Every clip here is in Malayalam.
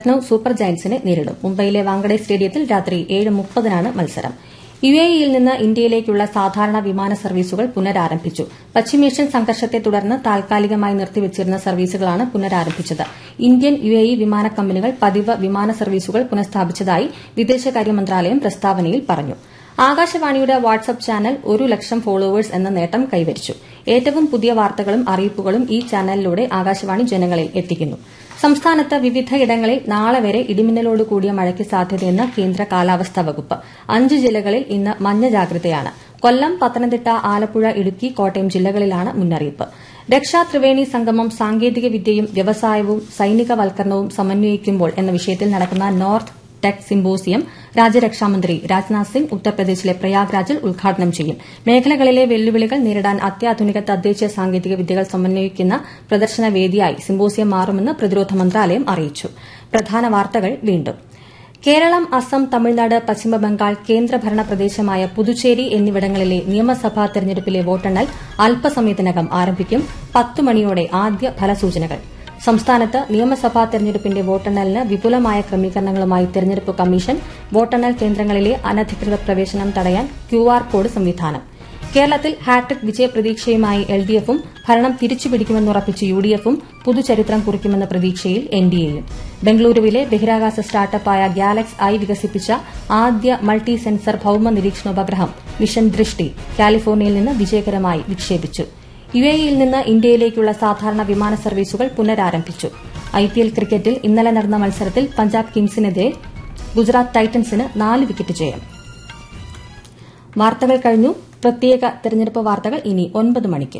ലക്നൌ സൂപ്പർ ജയന്റ്സിനെ നേരിടും മുംബൈയിലെ വാങ്കഡെ സ്റ്റേഡിയത്തിൽ രാത്രി ഏഴ് മുപ്പതിനാണ് മത്സരം യുഎഇയിൽ നിന്ന് ഇന്ത്യയിലേക്കുള്ള സാധാരണ വിമാന സർവീസുകൾ പുനരാരംഭിച്ചു പശ്ചിമേഷ്യൻ സംഘർഷത്തെ തുടർന്ന് താൽക്കാലികമായി നിർത്തിവച്ചിരുന്ന സർവീസുകളാണ് പുനരാരംഭിച്ചത് ഇന്ത്യൻ യുഎഇ വിമാന കമ്പനികൾ പതിവ് വിമാന സർവീസുകൾ പുനഃസ്ഥാപിച്ചതായി വിദേശകാര്യ മന്ത്രാലയം പ്രസ്താവനയിൽ പറഞ്ഞു ആകാശവാണിയുടെ വാട്സ്ആപ്പ് ചാനൽ ഒരു ലക്ഷം ഫോളോവേഴ്സ് എന്ന നേട്ടം കൈവരിച്ചു ഏറ്റവും പുതിയ വാർത്തകളും അറിയിപ്പുകളും ഈ ചാനലിലൂടെ ആകാശവാണി ജനങ്ങളിൽ എത്തിക്കുന്നു സംസ്ഥാനത്ത് വിവിധയിടങ്ങളിൽ നാളെ വരെ ഇടിമിന്നലോട് കൂടിയ മഴയ്ക്ക് സാധ്യതയെന്ന് കേന്ദ്ര കാലാവസ്ഥാ വകുപ്പ് അഞ്ച് ജില്ലകളിൽ ഇന്ന് മഞ്ഞ ജാഗ്രതയാണ് കൊല്ലം പത്തനംതിട്ട ആലപ്പുഴ ഇടുക്കി കോട്ടയം ജില്ലകളിലാണ് മുന്നറിയിപ്പ് രക്ഷാ ത്രിവേണി സംഗമം സാങ്കേതിക വിദ്യയും വ്യവസായവും സൈനികവൽക്കരണവും സമന്വയിക്കുമ്പോൾ എന്ന വിഷയത്തിൽ നടക്കുന്ന നോർത്ത് ടെക് സിംബോസിയം രാജ്യരക്ഷാമന്ത്രി രാജ്നാഥ് സിംഗ് ഉത്തർപ്രദേശിലെ പ്രയാഗ്രാജിൽ ഉദ്ഘാടനം ചെയ്യും മേഖലകളിലെ വെല്ലുവിളികൾ നേരിടാൻ അത്യാധുനിക തദ്ദേശീയ സാങ്കേതിക വിദ്യകൾ സമന്വയിക്കുന്ന പ്രദർശന വേദിയായി സിംബോസിയം മാറുമെന്ന് പ്രതിരോധ മന്ത്രാലയം അറിയിച്ചു പ്രധാന വാർത്തകൾ വീണ്ടും കേരളം അസം തമിഴ്നാട് പശ്ചിമബംഗാൾ കേന്ദ്രഭരണ പ്രദേശമായ പുതുച്ചേരി എന്നിവിടങ്ങളിലെ നിയമസഭാ തെരഞ്ഞെടുപ്പിലെ വോട്ടെണ്ണൽ അല്പസമയത്തിനകം ആരംഭിക്കും പത്ത് മണിയോടെ ആദ്യ ഫലസൂചനകൾ സംസ്ഥാനത്ത് നിയമസഭാ തെരഞ്ഞെടുപ്പിന്റെ വോട്ടെണ്ണലിന് വിപുലമായ ക്രമീകരണങ്ങളുമായി തെരഞ്ഞെടുപ്പ് കമ്മീഷൻ വോട്ടെണ്ണൽ കേന്ദ്രങ്ങളിലെ അനധികൃത പ്രവേശനം തടയാൻ ക്യൂആർ കോഡ് സംവിധാനം കേരളത്തിൽ ഹാട്രിക് വിജയപ്രതീക്ഷയുമായി എൽഡിഎഫും ഭരണം തിരിച്ചുപിടിക്കുമെന്നുറപ്പിച്ച് യുഡിഎഫും പുതുചരിത്രം കുറിക്കുമെന്ന പ്രതീക്ഷയിൽ എൻഡിഎയും ബംഗളൂരുവിലെ ബഹിരാകാശ സ്റ്റാർട്ടപ്പായ ഗാലക്സ് ഐ വികസിപ്പിച്ച ആദ്യ മൾട്ടി സെൻസർ ഭൌമ നിരീക്ഷണോപഗ്രഹം മിഷൻ ദൃഷ്ടി കാലിഫോർണിയയിൽ നിന്ന് വിജയകരമായി വിക്ഷേപിച്ചു യുഎഇയിൽ നിന്ന് ഇന്ത്യയിലേക്കുള്ള സാധാരണ വിമാന സർവീസുകൾ പുനരാരംഭിച്ചു ഐപിഎൽ ക്രിക്കറ്റിൽ ഇന്നലെ നടന്ന മത്സരത്തിൽ പഞ്ചാബ് കിങ്സിനെതിരെ ഗുജറാത്ത് ടൈറ്റൻസിന് നാല് വിക്കറ്റ് ജയം വാർത്തകൾ കഴിഞ്ഞു പ്രത്യേക തെരഞ്ഞെടുപ്പ് വാർത്തകൾ ഇനി ഒൻപത് മണിക്ക്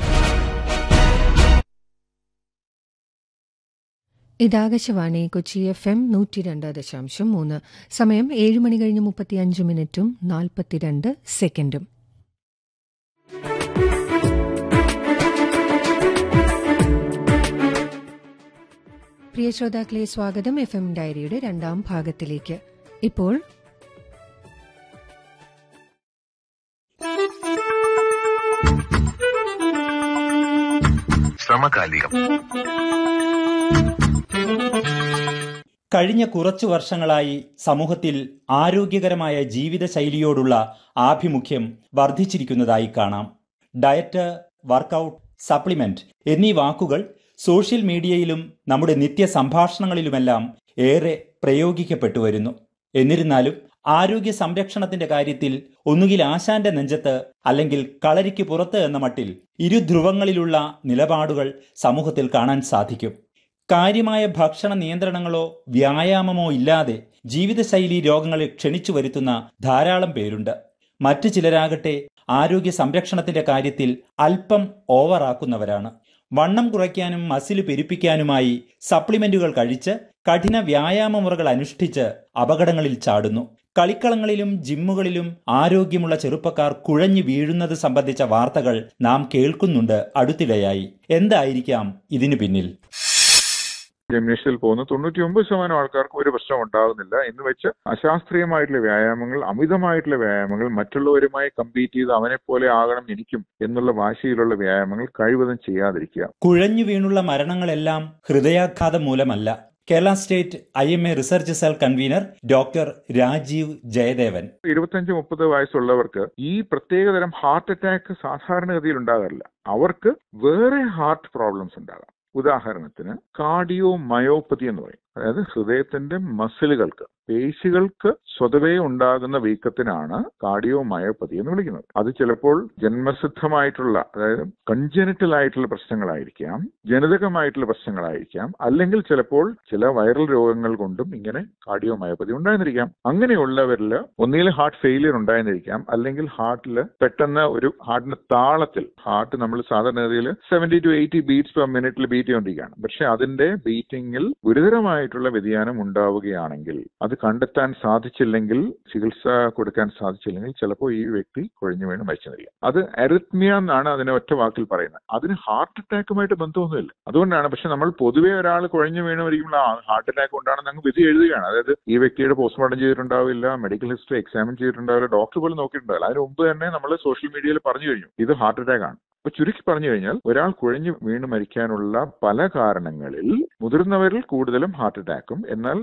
ഇതാകാശവാണി കൊച്ചി എഫ് എം നൂറ്റി രണ്ട് ദശാംശം മൂന്ന് സമയം ഏഴ് മണി കഴിഞ്ഞ് മുപ്പത്തിയഞ്ച് മിനിറ്റും നാൽപ്പത്തിരണ്ട് സെക്കൻഡും പ്രിയ ശ്രോതാക്കളെ സ്വാഗതം എഫ് എം ഡയറിയുടെ രണ്ടാം ഭാഗത്തിലേക്ക് ഇപ്പോൾ സമകാലികം കഴിഞ്ഞ കുറച്ചു വർഷങ്ങളായി സമൂഹത്തിൽ ആരോഗ്യകരമായ ജീവിതശൈലിയോടുള്ള ആഭിമുഖ്യം വർദ്ധിച്ചിരിക്കുന്നതായി കാണാം ഡയറ്റ് വർക്കൌട്ട് സപ്ലിമെന്റ് എന്നീ വാക്കുകൾ സോഷ്യൽ മീഡിയയിലും നമ്മുടെ നിത്യ സംഭാഷണങ്ങളിലുമെല്ലാം ഏറെ പ്രയോഗിക്കപ്പെട്ടു വരുന്നു എന്നിരുന്നാലും ആരോഗ്യ സംരക്ഷണത്തിന്റെ കാര്യത്തിൽ ഒന്നുകിൽ ആശാന്റെ നെഞ്ചത്ത് അല്ലെങ്കിൽ കളരിക്ക് പുറത്ത് എന്ന മട്ടിൽ ഇരുധ്രുവങ്ങളിലുള്ള നിലപാടുകൾ സമൂഹത്തിൽ കാണാൻ സാധിക്കും കാര്യമായ ഭക്ഷണ നിയന്ത്രണങ്ങളോ വ്യായാമമോ ഇല്ലാതെ ജീവിതശൈലി രോഗങ്ങളെ ക്ഷണിച്ചു വരുത്തുന്ന ധാരാളം പേരുണ്ട് മറ്റു ചിലരാകട്ടെ ആരോഗ്യ സംരക്ഷണത്തിന്റെ കാര്യത്തിൽ അല്പം ഓവറാക്കുന്നവരാണ് വണ്ണം കുറയ്ക്കാനും മസിൽ പെരുപ്പിക്കാനുമായി സപ്ലിമെന്റുകൾ കഴിച്ച് കഠിന വ്യായാമ മുറകൾ അനുഷ്ഠിച്ച് അപകടങ്ങളിൽ ചാടുന്നു കളിക്കളങ്ങളിലും ജിമ്മുകളിലും ആരോഗ്യമുള്ള ചെറുപ്പക്കാർ കുഴഞ്ഞു വീഴുന്നത് സംബന്ധിച്ച വാർത്തകൾ നാം കേൾക്കുന്നുണ്ട് അടുത്തിടെയായി എന്തായിരിക്കാം ഇതിനു പിന്നിൽ ജിംനേഷ്യത്തിൽ പോകുന്ന തൊണ്ണൂറ്റി ഒമ്പത് ശതമാനം ആൾക്കാർക്ക് ഒരു പ്രശ്നം ഉണ്ടാകുന്നില്ല എന്ന് വെച്ച് അശാസ്ത്രീയമായിട്ടുള്ള വ്യായാമങ്ങൾ അമിതമായിട്ടുള്ള വ്യായാമങ്ങൾ മറ്റുള്ളവരുമായി കമ്പീറ്റ് ചെയ്ത് അവനെ പോലെ ആകണം എനിക്കും എന്നുള്ള വാശിയിലുള്ള വ്യായാമങ്ങൾ കഴിവതും ചെയ്യാതിരിക്കുക കുഴഞ്ഞു വീണുള്ള മരണങ്ങളെല്ലാം ഹൃദയാഘാതം മൂലമല്ല Kerala state I M A research cell convener doctor Rajeev Jayadevan ഇരുപത്തഞ്ച് മുപ്പത് വയസ്സുള്ളവർക്ക് ഈ പ്രത്യേകതരം ഹാർട്ട് അറ്റാക്ക് സാധാരണഗതിയിൽ ഉണ്ടാകാറില്ല അവർക്ക് വേറെ ഹാർട്ട് പ്രോബ്ലംസ് ഉണ്ടാകാം ഉദാഹരണത്തിന് കാർഡിയോ മയോപ്പതി എന്ന് പറയും അതായത് ഹൃദയത്തിന്റെ മസിലുകൾക്ക് പേശികൾക്ക് സ്വതവേ ഉണ്ടാകുന്ന വീക്കത്തിനാണ് കാർഡിയോ മയോപ്പതി എന്ന് വിളിക്കുന്നത് അത് ചിലപ്പോൾ ജന്മസിദ്ധമായിട്ടുള്ള അതായത് കൺജനിറ്റൽ ആയിട്ടുള്ള പ്രശ്നങ്ങളായിരിക്കാം ജനിതകമായിട്ടുള്ള പ്രശ്നങ്ങളായിരിക്കാം അല്ലെങ്കിൽ ചിലപ്പോൾ ചില വൈറൽ രോഗങ്ങൾ കൊണ്ടും ഇങ്ങനെ കാർഡിയോ മയോപ്പതി ഉണ്ടായിരുന്നിരിക്കാം അങ്ങനെയുള്ളവരിൽ ഒന്നുകിൽ ഹാർട്ട് ഫെയിലിയർ ഉണ്ടായിരുന്നിരിക്കാം അല്ലെങ്കിൽ ഹാർട്ടിൽ പെട്ടെന്ന് ഒരു ഹാർട്ടിന്റെ താളത്തിൽ ഹാർട്ട് നമ്മൾ സാധാരണഗതിയിൽ seventy to eighty beats per മിനിറ്റിൽ ബീറ്റ് ചെയ്തുകൊണ്ടിരിക്കുകയാണ് പക്ഷെ അതിന്റെ ബീറ്റിംഗിൽ ഗുരുതരമായിട്ടുള്ള വ്യതിയാനം ഉണ്ടാവുകയാണെങ്കിൽ അത് കണ്ടെത്താൻ സാധിച്ചില്ലെങ്കിൽ ചികിത്സ കൊടുക്കാൻ സാധിച്ചില്ലെങ്കിൽ ചിലപ്പോൾ ഈ വ്യക്തി കുഴഞ്ഞു വീണ് മരിച്ചെന്നിരിക്കും അത് അരിത്മിയ എന്നാണ് അതിനെ ഒറ്റ വാക്കിൽ പറയുന്നത് അതിന് ഹാർട്ട് അറ്റാക്കുമായിട്ട് ബന്ധമൊന്നുമില്ല അതുകൊണ്ടാണ് പക്ഷെ നമ്മൾ പൊതുവെ ഒരാൾ കുഴഞ്ഞു വീണ് മരിക്കുമ്പോൾ ആ ഹാർട്ട് അറ്റാക്ക് കൊണ്ടാണെന്ന് അങ്ങ് വിധി എഴുതുകയാണ് അതായത് ഈ വ്യക്തിയുടെ പോസ്റ്റ്മോർട്ടം ചെയ്തിട്ടുണ്ടാവില്ല മെഡിക്കൽ ഹിസ്റ്ററി എക്സാമിൻ ചെയ്തിട്ടുണ്ടാവില്ല ഡോക്ടർ പോലും നോക്കിയിട്ടുണ്ടാവില്ല അതിന് മുമ്പ് തന്നെ നമ്മൾ സോഷ്യൽ മീഡിയയിൽ പറഞ്ഞു കഴിഞ്ഞു ഇത് ഹാർട്ട് അറ്റാക്ക് ആണ് അപ്പൊ ചുരുക്കി പറഞ്ഞു കഴിഞ്ഞാൽ ഒരാൾ കുഴഞ്ഞു വീണ് മരിക്കാനുള്ള പല കാരണങ്ങളിൽ മുതിർന്നവരിൽ കൂടുതലും ഹാർട്ട് അറ്റാക്കും എന്നാൽ